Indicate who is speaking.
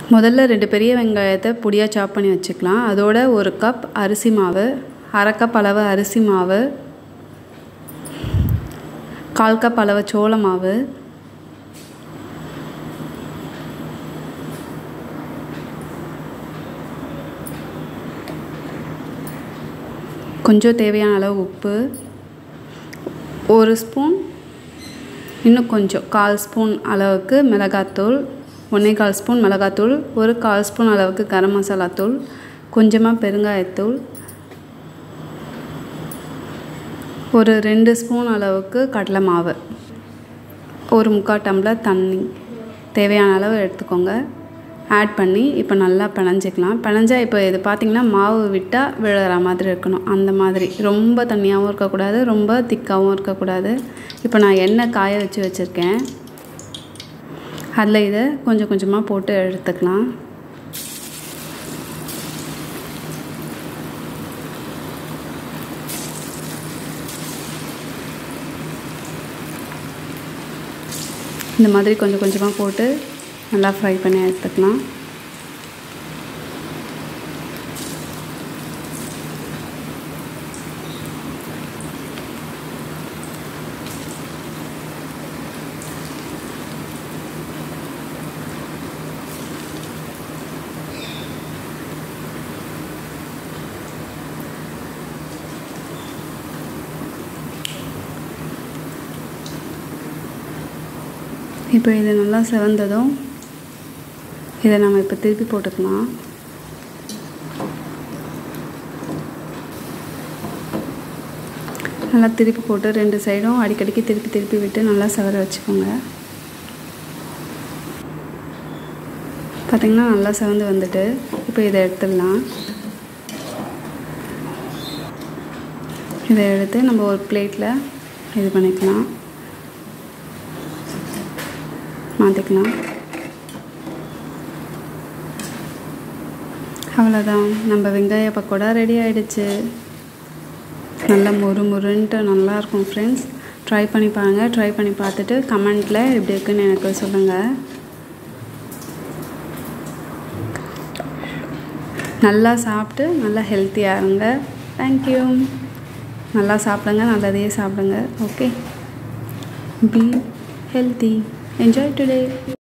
Speaker 1: முதல்ல ரெண்டு பெரிய வெங்காயத்தை பொடியாக சாப் பண்ணி வச்சுக்கலாம் அதோட ஒரு கப் அரிசி மாவு அரை கப் அளவு அரிசி மாவு கால் கப் அளவு சோள மாவு கொஞ்சம் தேவையான அளவு உப்பு ஒரு ஸ்பூன் இன்னும் கொஞ்சம் கால் ஸ்பூன் அளவுக்கு மிளகாத்தூள் ஒன்றே கால் ஸ்பூன் மிளகாத்தூள் ஒரு கால் ஸ்பூன் அளவுக்கு கரம் மசாலா தூள் கொஞ்சமாக பெருங்காயத்தூள் ஒரு ரெண்டு ஸ்பூன் அளவுக்கு கடலை மாவு ஒரு முக்கால் டம்ளர் தண்ணி தேவையான அளவு எடுத்துக்கோங்க ஆட் பண்ணி இப்போ நல்லா பிணைஞ்சிக்கலாம் பிணைஞ்சா இப்போ இது பார்த்திங்கன்னா மாவு விட்டால் விழுற மாதிரி இருக்கணும் அந்த மாதிரி ரொம்ப தண்ணியாகவும் இருக்கக்கூடாது ரொம்ப திக்காகவும் இருக்கக்கூடாது இப்போ நான் எண்ணெய் காய வச்சு வச்சுருக்கேன் அதில் இதை கொஞ்சம் கொஞ்சமாக போட்டு எடுத்துக்கலாம் இந்த மாதிரி கொஞ்சம் கொஞ்சமாக போட்டு நல்லா ஃப்ரை பண்ணி எடுத்துக்கலாம் இப்போ இது நல்லா செவந்ததும் இதை நம்ம இப்போ திருப்பி போட்டுக்கலாம் நல்லா திருப்பி போட்டு ரெண்டு சைடும் அடிக்கடிக்கு திருப்பி திருப்பி விட்டு நல்லா செவர வச்சுக்கோங்க பார்த்திங்கன்னா நல்லா செவந்து வந்துட்டு இப்போ இதை எடுத்துடலாம் இதை எடுத்து நம்ம ஒரு பிளேட்டில் இது பண்ணிக்கலாம் மாற்றிக்கலாம் அவ்வளோதான் நம்ம வெங்காய பக்கோடா ரெடி ஆகிடுச்சு நல்லா மொறு மொறுன்ட்டு நல்லாயிருக்கும் ஃப்ரெண்ட்ஸ் ட்ரை பண்ணி பாருங்கள் ட்ரை பண்ணி பார்த்துட்டு கமெண்ட்டில் எப்படி இருக்குன்னு எனக்கு சொல்லுங்கள் நல்லா சாப்பிட்டு நல்லா ஹெல்த்தியாக இருங்க தேங்க்யூ நல்லா சாப்பிடுங்க நல்லதையே சாப்பிடுங்க okay be healthy enjoy today